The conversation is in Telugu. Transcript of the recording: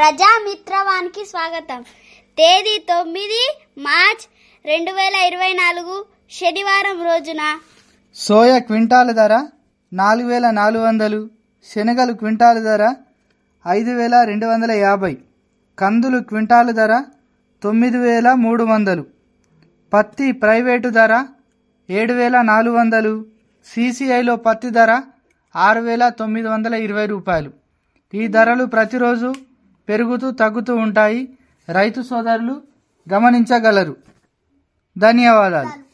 ప్రజామిత్రవానికి స్వాగతం తేదీ తొమ్మిది మార్చ్ రెండు వేల ఇరవై నాలుగు శనివారం రోజున సోయా క్వింటాలు ధర నాలుగు వేల నాలుగు వందలు శనగలు క్వింటాలు ధర ఐదు వేల రెండు వందల యాభై కందులు క్వింటాలు ధర తొమ్మిది వేల మూడు వందలు పత్తి ప్రైవేటు ధర ఏడు వేల నాలుగు వందలు సీసీఐలో పత్తి ధర ఆరు వేల తొమ్మిది వందల ఇరవై రూపాయలు ఈ ధరలు ప్రతిరోజు పెరుగుతూ తగ్గుతూ ఉంటాయి రైతు సోదరులు గమనించగలరు ధన్యవాదాలు